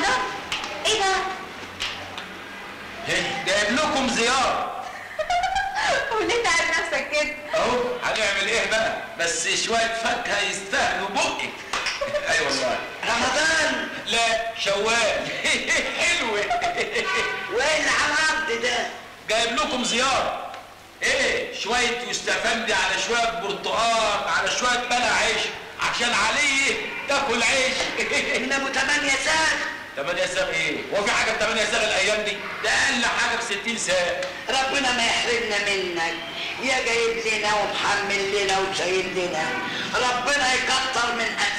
رمضان ايه ده إيه، جايب لكم زيارة وليه تعب نفسك كده اهو هنعمل ايه بقى بس شوية فاكهة يستاهلوا بقك اي والله رمضان لا شوال حلوة وايه اللي على الارض ده جايب لكم زيارة ايه شوية يستفندي على شوية برتقال على شوية بلع عيش عشان عليه تاكل عيش من ابو 8 ساعه 8 ساغ ايه؟ هو في حاجة ب 8 ساغ الايام دي؟ ده اقل حاجة ب 60 ساغ ربنا ما يحرمنا منك يا جايب لنا ومحمل لنا وشايل لنا ربنا يكتر من